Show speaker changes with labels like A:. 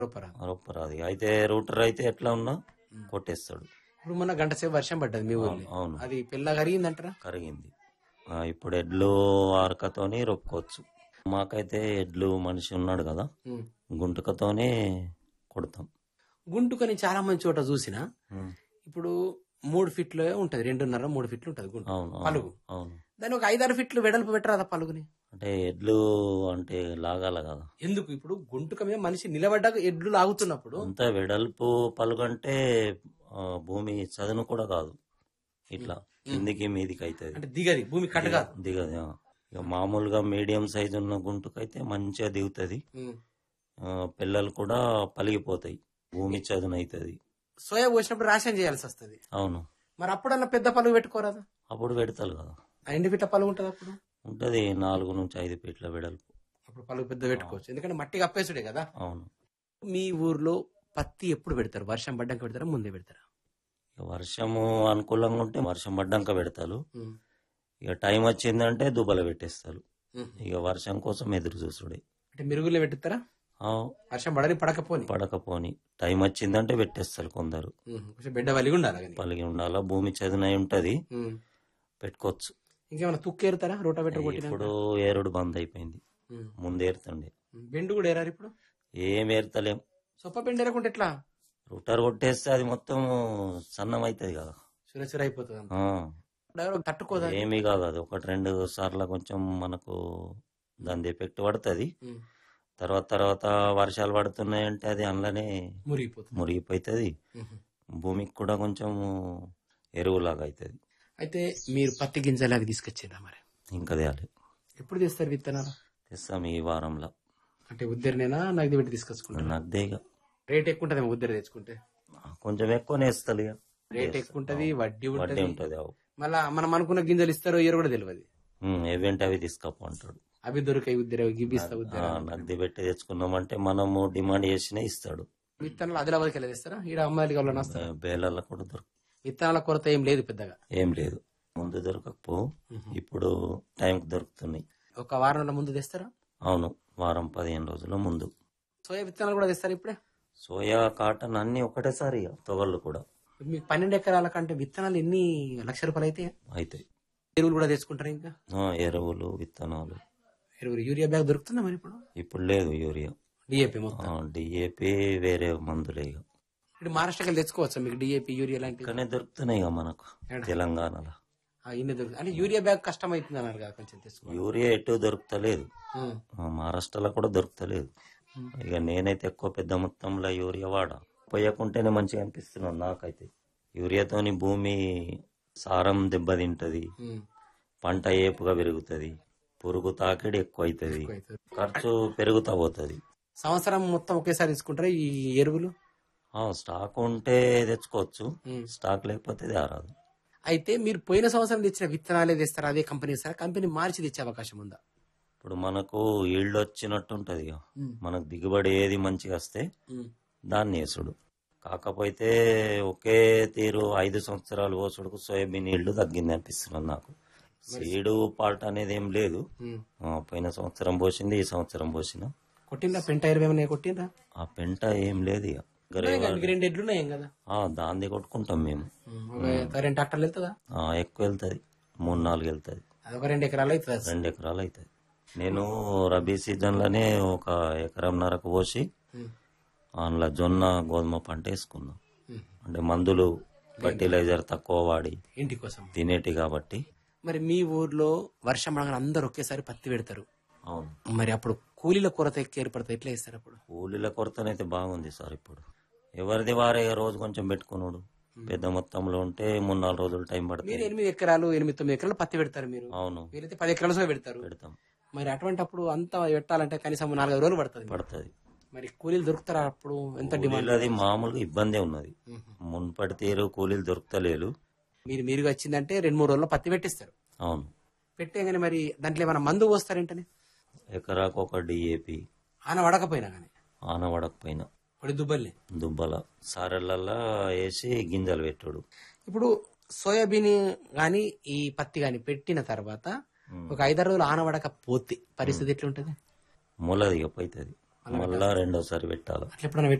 A: రూపరా
B: రొప్పరాది అయితే రూటర్ అయితే ఎట్లా ఉన్నా కొట్టేస్తాడు
A: ఇప్పుడు మొన్న గంట సేపు వర్షం పడ్డది మీ ఊర్లో
B: అవును, అవును
A: అది పిల్ల కరిగిందంటారా
B: కరిగింది ఆ, ఇప్పుడు ఎడ్లు ఆరకతోని రొప్పుకోవచ్చు మాకైతే ఎడ్లు మనిషి ఉన్నాడు కదా
A: ఉమ్.
B: గుంటుకతోనే కొడతాం
A: గుంటుకని చాలా మంది చోట చూసిన
B: ఉమ్.
A: ఇప్పుడు మూడు ఫీట్లు ఉంటది రెండున్నర మూడు ఫీట్లు ఉంటది గుంటు
B: అవును అవును,
A: పలుగు
B: అవును
A: దాని ఒక ఐదారు ఫీట్లు వెడల్పు పెట్టరాదా పలుగుని
B: అంటే ఎడ్లు అంటే లాగాల కదా
A: ఎందుకు ఇప్పుడు గుంటుక మీద మనిషి నిలబడ్డాక ఎడ్లు లాగుతున్నప్పుడు
B: అంత వెడల్పు పలుగంటే ఆ, భూమి చదును కూడా కాదు ఇట్లా కిందికి మీదికి అవుతుంది
A: అంటే దిగది భూమి కట్ట కాదు
B: దిగదు ఆ. ఇక మామూలుగా మీడియం సైజు ఉన్న గుంటుకైతే మంచిగా దిగుతుంది
A: ఉమ్.
B: పిల్లలు కూడా పలిగిపోతాయి భూమి చదును అవుతుంది
A: సోయా పోసినప్పుడు రాషన్ చేయాల్సి వస్తది
B: అవును
A: మరి అప్పుడన్నా పెద్ద పలుగు పెట్టుకోరాదా
B: అప్పుడు పెడతారు కదా
A: ఆ ఎన్ని ఫీట్ల పలుగు ఉంటది అప్పుడు
B: ఉంటది నాలుగు నుంచి ఐదు ఫీట్ల వెడల్పు
A: అప్పుడు పలుగు పెద్ద పెట్టుకోవచ్చు ఎందుకంటే మట్టి కప్పేసుడే కదా
B: అవును
A: మీ ఊర్లో పత్తి ఎప్పుడు పెడతారు వర్షం పడ్డాక పెడతారా ముందే పెడతారా
B: ఇక వర్షము అనుకూలంగా ఉంటే వర్షం పడ్డాక పెడతారు
A: ఉమ్.
B: ఇక టైం వచ్చిందంటే దుబ్బల పెట్టేస్తారు
A: ఉమ్.
B: ఇక వర్షం కోసం ఎదురు చూసుడే
A: అంటే మెరుగులే పెట్టుతారా
B: ఆ,
A: వర్షం పడని పడకపోని
B: పడకపోని టైం వచ్చిందంటే పెట్టేస్తారు కొందరు
A: ఉమ్. కొంచెం బిడ్డ వలిగి ఉండాలి కానీ
B: పలిగి ఉండాలా భూమి చదునై ఉంటది
A: ఉమ్.
B: పెట్టుకోవచ్చు
A: ఇంకేమైనా తుక్కేరుతారా రోటావేటర్ కొట్టినా
B: ఇప్పుడు ఏరుడు బంద్ అయిపోయింది
A: ఉమ్.
B: ముందు ఏరుతుండే
A: బెండు కూడా ఏరారు ఇప్పుడు
B: ఏం ఏరుతలేం
A: సొప్ప బెండు ఏరకుంటే ఎట్లా
B: రూటర్ కొట్టేస్తే అది మొత్తం సన్నం అవుతుంది కదా
A: సురసుర అయిపోతుంది అంత.
B: ఆ,
A: ఇప్పుడు ఎవరో తట్టుకోదా
B: ఏమీ కాదు అది ఒకటి రెండు సార్లు కొంచెం మనకు దాని ఎఫెక్ట్ పడుతుంది
A: ఉమ్.
B: తర్వాత తర్వాత వర్షాలు పడుతున్నాయంటే అది అందులోనే
A: మురిగిపోతుంది
B: మురిగిపోతుంది
A: ఉహు.
B: భూమికి కూడా కొంచెం ఎరువులాగా అవుతుంది
A: అయితే మీరు పత్తి గింజలు అవి తీసుకొచ్చిండ్రా మరి
B: ఇంకా తేయాలి
A: ఎప్పుడు తీస్తారు విత్తనాలు
B: తెస్తాం ఈ వారంలో
A: అంటే ఉద్దరినేనా నగది పెట్టి తీసుకొచ్చుకుంటారు
B: నద్దే ఇక
A: రేట్ ఎక్కువ ఉంటుంది ఉద్దరి తెచ్చుకుంటే
B: కొంచెం ఎక్కువనే ఇస్తారు ఇక
A: రేట్ ఎక్కువ ఉంటది వడ్డీ
B: వడ్డీ
A: ఉంటది
B: ఉంటుంది అవు
A: మళ్ళా మనం అనుకున్న గింజలు ఇస్తారో ఇయర్ కూడా తెలియదు
B: ఉమ్, ఏవేంటి అవి తీసుకపో అంటాడు
A: అవి దొరికాయి ఉద్దరి అవి గిబ్బిస్తా
B: ఆ,
A: ఉద్దరి
B: నద్ది పెట్టి తెచ్చుకున్నామంటే మనము డిమాండ్ చేసినా ఇస్తాడు
A: విత్తనాలు ఆదిలాబాద్కి వెళ్ళి తెస్తారా ఈడ అమ్మాయిలు కావాలని వస్తారా
B: బేలల్లో కూడా దొరక
A: విత్తనాల కొరత ఏం లేదు పెద్దగా
B: ఏం లేదు ముందు దొరకకపో ఇప్పుడు టైంకి దొరుకుతున్నాయి
A: ఒక వారంలో ముందు తెస్తారా
B: అవును వారం పదిహేను రోజుల ముందు
A: సోయా విత్తనాలు కూడా తెస్తారు ఇప్పుడే
B: సోయా కాటన్ అన్ని ఒకటేసారి ఇక తొగళ్ళు కూడా
A: మీకు పన్నెండు ఎకరాల కంటే విత్తనాలు ఎన్ని లక్ష రూపాయలు అయితే
B: అవుతాయి
A: ఎరువులు కూడా తెచ్చుకుంటారు ఇంకా
B: ఆ, ఎరువులు విత్తనాలు
A: ఎరువులు యూరియా బ్యాగ్ దొరుకుతుందా మరి ఇప్పుడు
B: ఇప్పుడు లేదు యూరియా
A: డిఏపి మొత్తం
B: డిఏపి వేరే మందులే ఇక
A: ఇప్పుడు మహారాష్ట్రకి వెళ్ళి తెచ్చుకోవచ్చా మీకు డిఏపి యూరియా లాంటివి
B: ఇక్కడనే దొరుకుతున్నాయి ఇక మనకు
A: ఏడ?
B: తెలంగాణలో
A: ఆ, ఇన్ని దొరుకుతాయి అంటే యూరియా బ్యాగ్ కష్టం అవుతుంది అన్నారు కదా కొంచెం తెచ్చుకో
B: యూరియా ఎటు దొరుకుతలేదు
A: ఉం.
B: ఆ, మహారాష్ట్రలో కూడా దొరుకుతలేదు ఇక నేనైతే ఎక్కువ పెద్ద మొత్తంలో యూరియా వాడా పోయకుంటేనే మంచిగా అనిపిస్తున్నాను నాకైతే యూరియాతోని భూమి సారం దెబ్బతింటది
A: ఉం.
B: పంట ఏపుగా పెరుగుతుంది పురుగు తాకిడి ఎక్కువ అవుతుంది
A: అవుతుంది.
B: ఖర్చు పెరుగుతా పోతుంది
A: సంవత్సరం మొత్తం ఒకేసారి తీసుకుంటారా ఈ ఎరువులు
B: స్టాక్ ఉంటే తెచ్చుకోవచ్చు
A: ఉం.
B: స్టాక్ లేకపోతే తేరాదు
A: అయితే మీరు పోయిన సంవత్సరం తెచ్చిన విత్తనాలే తెస్తారా అదే కంపెనీ ఇస్తారా కంపెనీ మార్చి తెచ్చే అవకాశం ఉందా
B: ఇప్పుడు మనకు ఈల్డ్ వచ్చినట్టు ఉంటది ఇక.
A: ఉం.
B: మనకు దిగుబడి ఏది మంచిగా వస్తే
A: ఉం.
B: దాన్ని వేసుడు కాకపోతే ఒకే తీరు ఐదు సంవత్సరాలు పోసుడుకు సోయాబీన్ ఈల్డ్ తగ్గింది అనిపిస్తున్నది నాకు సీడు పాల్ట్ అనేది ఏం లేదు
A: ఉం.
B: ఆ, పోయిన సంవత్సరం పోసింది ఈ సంవత్సరం పోసిన
A: కొట్టిందా పెంట ఇరవై ఏమైనా కొట్టిందా
B: ఆ పెంట ఏం లేదు ఇక
A: ఉన్నాయి కదా, మీకు రెండు ఎడ్లు ఉన్నాయి కదా
B: ఆ, దాన్ని కొట్టుకుంటాం మేము
A: ఉం. ఒక రెండు ట్రాక్టర్లు వెళ్తుందా
B: ఆ, ఎక్కువ వెళ్తుంది మూడు నాలుగు వెళ్తుంది
A: అదొక రెండు ఎకరాలు అవుతుంది
B: రెండు ఎకరాలు అవుతుంది నేను రబీ సీజన్లోనే ఒక ఎకరంన్నరకు పోసి
A: ఉం.
B: అందులో జొన్న గోధుమ పంట వేసుకున్నాం
A: ఉం.
B: అంటే మందులు ఫర్టిలైజర్ తక్కువ వాడి
A: ఇంటి కోసం
B: తినేటి కాబట్టి
A: మరి మీ ఊర్లో వర్షం పడగానే అందరు ఒకేసారి పత్తి పెడతారు
B: అవును
A: మరి అప్పుడు కూలీల కొరత ఎక్కువ ఏర్పడుతుంది ఎట్లా ఇస్తారు అప్పుడు
B: కూలీల కొరతనైతే బాగుంది సార్ ఇప్పుడు ఎవరిది వారే రోజు కొంచెం పెట్టుకున్నాడు పెద్ద మొత్తంలో ఉంటే మూడు నాలుగు రోజులు టైం
A: మీరు
B: పడుతుంది
A: ఎనిమిది ఎకరాలు ఎనిమిది తొమ్మిది ఎకరాలు పత్తి పెడతారు మీరు
B: అవును
A: మీరైతే పది ఎకరాలు సోయ పెడతారు
B: పెడతాం
A: మరి అటువంటి అప్పుడు అంతా పెట్టాలంటే కనీసం నాలుగైదు రోజులు పడుతుంది
B: పడుతుంది
A: మరి కూలీలు దొరుకుతారా అప్పుడు ఎంత డిమాండ్
B: కూలీలది మామూలుగా ఇబ్బందే ఉన్నది మున్పటి తీరు కూలీలు దొరుకుతలేరు
A: మీరు మీరుగా వచ్చిందంటే రెండు మూడు రోజుల్లో పత్తి పెట్టిస్తారు
B: అవును
A: పెట్టేగానే మరి దాంట్లో ఏమైనా మందు పోస్తారేంటని
B: ఎకరాకు ఒక డిఏపి
A: ఆన వడకపోయినా కానీ
B: ఆనవడకపోయినా
A: పొడి దుబ్బల్ని
B: దుబ్బల సారెలల్లా వేసి గింజలు పెట్టుడు
A: ఇప్పుడు సోయాబీన్ గాని ఈ పత్తి గాని పెట్టిన తర్వాత ఒక ఐదారు రోజులు ఆనవడక పోతే పరిస్థితి ఎట్లుంటది
B: మూలది ఇక పోతుంది
A: మళ్ళీ
B: మళ్ళా రెండోసారి పెట్టాలి
A: అట్లా ఎప్పుడైనా